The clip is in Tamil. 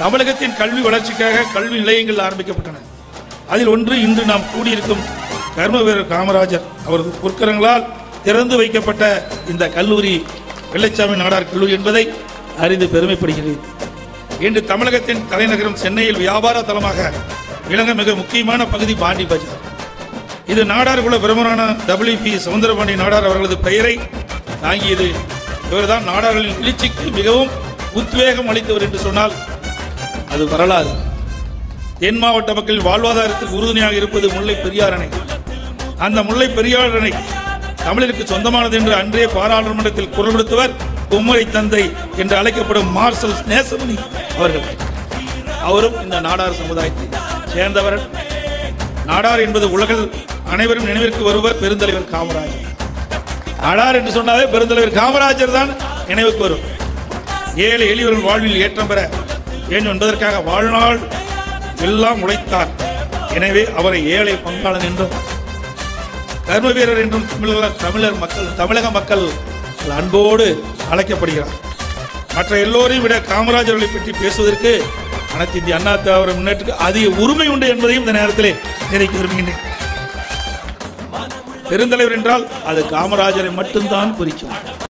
தமிழகத்தின் கல்வி வளர்ச்சிக்காக கல்வி நிலையங்கள் ஆரம்பிக்கப்பட்டன அதில் ஒன்று இன்று நாம் கூடியிருக்கும் கர்ம வீரர் காமராஜர் அவரது பொற்கரங்களால் திறந்து வைக்கப்பட்ட இந்த கல்லூரி வெள்ளைச்சாமி நாடார் கல்லூரி என்பதை அறிந்து பெருமைப்படுகிறேன் இன்று தமிழகத்தின் தலைநகரம் சென்னையில் வியாபார தலமாக விளங்க மிக முக்கியமான பகுதி பாண்டி பஜார் இது நாடார் குல பிரமுகரான டபிள்யூ பி சவுந்தரபாண்டி நாடார் அவர்களது பெயரை தாங்கியது இவர்தான் நாடார்களின் எழுச்சிக்கு மிகவும் உத்வேகம் அளித்தவர் என்று சொன்னால் அது வரலாறு தென் மாவட்ட மக்கள் வாழ்வாதாரத்துக்கு உறுதுணையாக இருப்பது முல்லை பெரியார் அணை அந்த முல்லை பெரியார் அணை தமிழருக்கு சொந்தமானது என்று அன்றே பாராளுமன்றத்தில் குரல் கொடுத்தவர் கும்மரை தந்தை என்று அழைக்கப்படும் மார்ஷல் நேசமணி அவர்கள் அவரும் இந்த நாடார் சமுதாயத்தை சேர்ந்தவர் நாடார் என்பது உலகில் அனைவரும் நினைவிற்கு வருவர் பெருந்தலைவர் காமராஜர் நாடார் என்று சொன்னாலே பெருந்தலைவர் காமராஜர் தான் நினைவுக்கு வரும் ஏழை எளியவர்கள் வாழ்வில் ஏற்றம் பெற வேண்டும் என்பதற்காக வாழ்நாள் எல்லாம் உழைத்தார் எனவே அவரை ஏழை பங்காளன் என்றும் கர்ம வீரர் என்றும் தமிழர் தமிழர் மக்கள் தமிழக மக்கள் அன்போடு அழைக்கப்படுகிறார் மற்ற எல்லோரையும் விட காமராஜர்களை பற்றி பேசுவதற்கு அனைத்து இந்திய அண்ணா திராவிட முன்னேற்றத்துக்கு அதிக உரிமை உண்டு என்பதையும் இந்த நேரத்திலே தெரிவிக்க விரும்புகின்றேன் பெருந்தலைவர் என்றால் அது காமராஜரை மட்டும்தான் குறிக்கும்